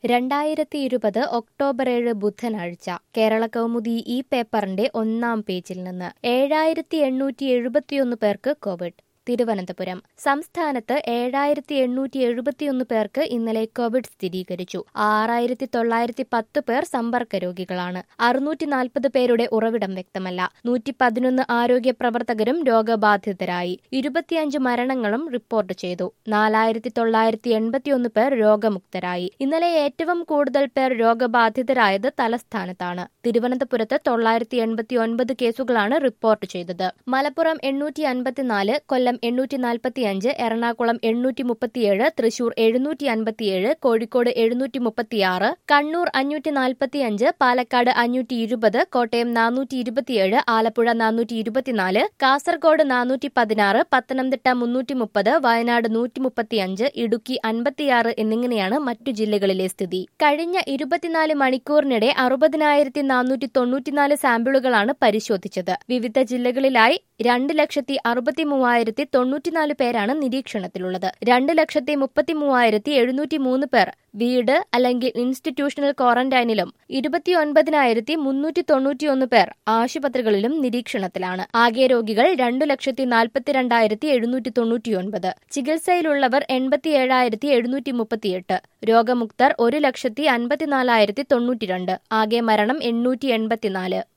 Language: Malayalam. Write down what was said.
രണ്ടായിരത്തി ഇരുപത് ഒക്ടോബർ ഏഴ് ബുധനാഴ്ച കേരള കൗമുദി ഈ പേപ്പറിന്റെ ഒന്നാം പേജിൽ നിന്ന് ഏഴായിരത്തി എണ്ണൂറ്റി എഴുപത്തിയൊന്ന് പേർക്ക് കോവിഡ് തിരുവനന്തപുരം സംസ്ഥാനത്ത് ഏഴായിരത്തി എണ്ണൂറ്റി എഴുപത്തിയൊന്ന് പേർക്ക് ഇന്നലെ കോവിഡ് സ്ഥിരീകരിച്ചു ആറായിരത്തി തൊള്ളായിരത്തി പത്ത് പേർ സമ്പർക്ക രോഗികളാണ് അറുന്നൂറ്റി നാൽപ്പത് പേരുടെ ഉറവിടം വ്യക്തമല്ല നൂറ്റി പതിനൊന്ന് ആരോഗ്യ പ്രവർത്തകരും രോഗബാധിതരായി ഇരുപത്തിയഞ്ച് മരണങ്ങളും റിപ്പോർട്ട് ചെയ്തു നാലായിരത്തി തൊള്ളായിരത്തി എൺപത്തിയൊന്ന് പേർ രോഗമുക്തരായി ഇന്നലെ ഏറ്റവും കൂടുതൽ പേർ രോഗബാധിതരായത് തലസ്ഥാനത്താണ് തിരുവനന്തപുരത്ത് തൊള്ളായിരത്തി എൺപത്തി ഒൻപത് കേസുകളാണ് റിപ്പോർട്ട് ചെയ്തത് മലപ്പുറം എണ്ണൂറ്റി അൻപത്തിനാല് കൊല്ലം എണ്ണൂറ്റി നാൽപ്പത്തിയഞ്ച് എറണാകുളം എണ്ണൂറ്റി മുപ്പത്തിയേഴ് തൃശൂർ എഴുന്നൂറ്റി അൻപത്തിയേഴ് കോഴിക്കോട് എഴുന്നൂറ്റി മുപ്പത്തിയാറ് കണ്ണൂർ അഞ്ഞൂറ്റി നാൽപ്പത്തിയഞ്ച് പാലക്കാട് അഞ്ഞൂറ്റി ഇരുപത് കോട്ടയം നാനൂറ്റി ഇരുപത്തിയേഴ് ആലപ്പുഴ നാനൂറ്റി ഇരുപത്തിനാല് കാസർഗോഡ് നാനൂറ്റി പതിനാറ് പത്തനംതിട്ട മുന്നൂറ്റി മുപ്പത് വയനാട് നൂറ്റി മുപ്പത്തിയഞ്ച് ഇടുക്കി അൻപത്തിയാറ് എന്നിങ്ങനെയാണ് മറ്റു ജില്ലകളിലെ സ്ഥിതി കഴിഞ്ഞ ഇരുപത്തിനാല് മണിക്കൂറിനിടെ അറുപതിനായിരത്തി നാനൂറ്റി തൊണ്ണൂറ്റിനാല് സാമ്പിളുകളാണ് പരിശോധിച്ചത് വിവിധ ജില്ലകളിലായി രണ്ട് ലക്ഷത്തി അറുപത്തി മൂവായിരത്തി തൊണ്ണൂറ്റിനാല് പേരാണ് നിരീക്ഷണത്തിലുള്ളത് രണ്ട് ലക്ഷത്തി മുപ്പത്തി മൂവായിരത്തി എഴുന്നൂറ്റി മൂന്ന് പേർ വീട് അല്ലെങ്കിൽ ഇൻസ്റ്റിറ്റ്യൂഷണൽ ക്വാറന്റൈനിലും ഇരുപത്തിയൊൻപതിനായിരത്തി മുന്നൂറ്റി തൊണ്ണൂറ്റിയൊന്ന് പേർ ആശുപത്രികളിലും നിരീക്ഷണത്തിലാണ് ആകെ രോഗികൾ രണ്ടു ലക്ഷത്തി നാൽപ്പത്തിരണ്ടായിരത്തി എഴുന്നൂറ്റി തൊണ്ണൂറ്റിയൊൻപത് ചികിത്സയിലുള്ളവർ എൺപത്തിയേഴായിരത്തി എഴുന്നൂറ്റി മുപ്പത്തിയെട്ട് രോഗമുക്തർ ഒരു ലക്ഷത്തി അൻപത്തിനാലായിരത്തി തൊണ്ണൂറ്റിരണ്ട് ആകെ മരണം എണ്ണൂറ്റി എൺപത്തിനാല്